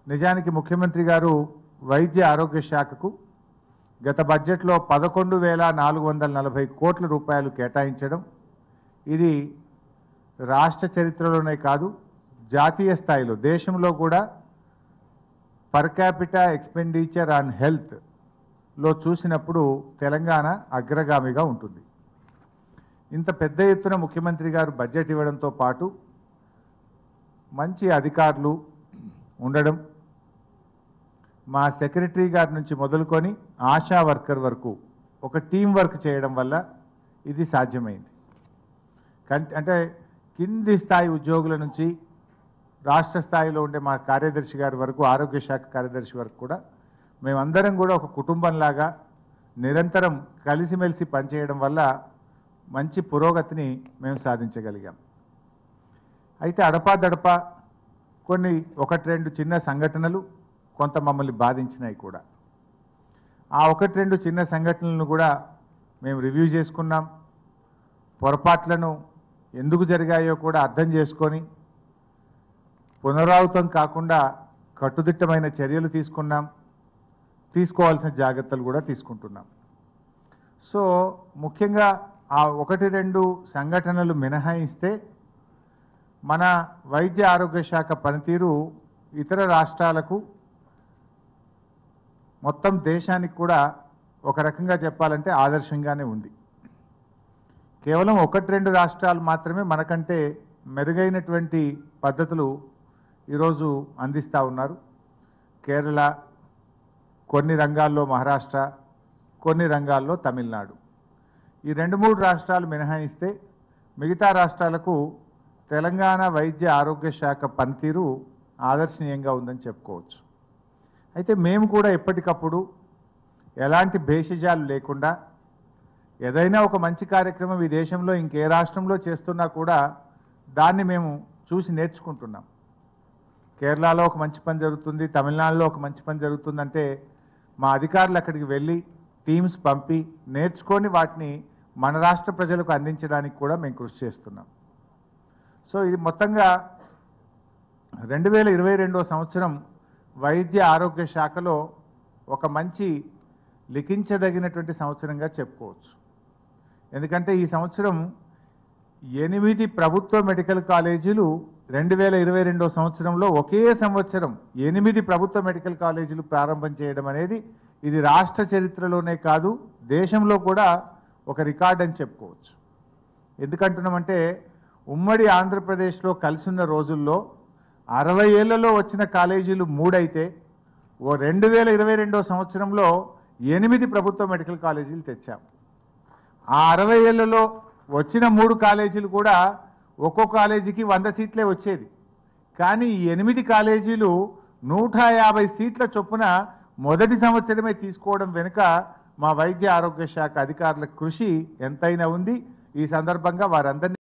నిజానికి ముఖ్యమంత్రి గారు వైద్య ఆరోగ్య శాఖకు గత బడ్జెట్లో పదకొండు వేల నాలుగు వందల నలభై కోట్ల రూపాయలు కేటాయించడం ఇది రాష్ట్ర చరిత్రలోనే కాదు జాతీయ స్థాయిలో దేశంలో కూడా per capita expenditure on health లో చూసినప్పుడు తెలంగాణ అగ్రగామిగా ఉంటుంది ఇంత పెద్ద ఎత్తున ముఖ్యమంత్రి గారు బడ్జెట్ ఇవ్వడంతో పాటు మంచి అధికారులు ఉండడం మా సెక్రటరీ గారి నుంచి మొదలుకొని ఆశా వర్కర్ వరకు ఒక టీం వర్క్ చేయడం వల్ల ఇది సాధ్యమైంది కన్- అంటే కింది స్థాయి ఉద్యోగుల నుంచి రాష్ట్ర స్థాయిలో ఉండే మా కార్యదర్శి గారి వరకు ఆరోగ్య శాఖ కార్యదర్శి వరకు కూడా మేమందరం కూడా ఒక కుటుంబంలాగా నిరంతరం కలిసిమెలిసి పనిచేయడం వల్ల మంచి పురోగతిని మేము సాధించగలిగాం అయితే అడపాదడపా కొన్ని ఒకటి రెండు చిన్న సంఘటనలు కొంత మమ్మల్ని బాధించినాయి కూడా ఆ ఒకటి రెండు చిన్న సంఘటనలను కూడా మేము రివ్యూ చేసుకున్నాం పొరపాట్లను ఎందుకు జరిగాయో కూడా అర్థం చేసుకొని పునరావృతం కాకుండా కట్టుదిట్టమైన చర్యలు తీసుకున్నాం తీసుకోవాల్సిన జాగ్రత్తలు కూడా తీసుకుంటున్నాం సో ముఖ్యంగా ఆ ఒకటి రెండు సంఘటనలు మినహాయిస్తే మన వైద్య ఆరోగ్య శాఖ పనితీరు ఇతర రాష్ట్రాలకు మొత్తం దేశానికి కూడా ఒక రకంగా చెప్పాలంటే ఆదర్శంగానే ఉంది కేవలం ఒకటి రెండు రాష్ట్రాలు మాత్రమే మనకంటే మెరుగైనటువంటి పద్ధతులు ఈరోజు అందిస్తూ ఉన్నారు కేరళ కొన్ని రంగాల్లో మహారాష్ట్ర కొన్ని రంగాల్లో తమిళనాడు ఈ రెండు మూడు రాష్ట్రాలు మినహాయిస్తే మిగతా రాష్ట్రాలకు తెలంగాణ వైద్య ఆరోగ్య శాఖ పనితీరు ఆదర్శనీయంగా ఉందని చెప్పుకోవచ్చు అయితే మేము కూడా ఎప్పటికప్పుడు ఎలాంటి భేషజాలు లేకుండా ఏదైనా ఒక మంచి కార్యక్రమం ఈ దేశంలో ఇంకే రాష్ట్రంలో చేస్తున్నా కూడా దాన్ని మేము చూసి నేర్చుకుంటున్నాం కేరళలో ఒక మంచి పని జరుగుతుంది తమిళనాడులో ఒక మంచి పని జరుగుతుందంటే మా అధికారులు అక్కడికి వెళ్ళి టీమ్స్ పంపి నేర్చుకొని వాటిని మన రాష్ట్ర ప్రజలకు అందించడానికి కూడా మేము కృషి చేస్తున్నాం సో ఇది మొత్తంగా రెండు వేల ఇరవై రెండో సంవత్సరం వైద్య ఆరోగ్య శాఖలో ఒక మంచి లిఖించదగినటువంటి సంవత్సరంగా చెప్పుకోవచ్చు ఎందుకంటే ఈ సంవత్సరం ఎనిమిది ప్రభుత్వ మెడికల్ కాలేజీలు రెండు వేల ఇరవై రెండో సంవత్సరంలో ఒకే సంవత్సరం ఎనిమిది ప్రభుత్వ మెడికల్ కాలేజీలు ప్రారంభం చేయడం అనేది ఇది రాష్ట్ర చరిత్రలోనే కాదు దేశంలో కూడా ఒక రికార్డ్ అని చెప్పుకోవచ్చు ఎందుకంటున్నామంటే ఉమ్మడి ఆంధ్రప్రదేశ్లో కలిసి ఉన్న రోజుల్లో అరవై ఏళ్లలో వచ్చిన కాలేజీలు మూడైతే ఓ రెండు వేల ఇరవై రెండో సంవత్సరంలో ఎనిమిది ప్రభుత్వ మెడికల్ కాలేజీలు తెచ్చాం ఆ అరవై ఏళ్లలో వచ్చిన మూడు కాలేజీలు కూడా ఒక్కో కాలేజీకి వంద సీట్లే వచ్చేది కానీ ఈ ఎనిమిది కాలేజీలు నూట యాభై సీట్ల చొప్పున మొదటి సంవత్సరమే తీసుకోవడం వెనుక మా వైద్య ఆరోగ్య శాఖ అధికారుల కృషి ఎంతైనా ఉంది ఈ సందర్భంగా వారందరినీ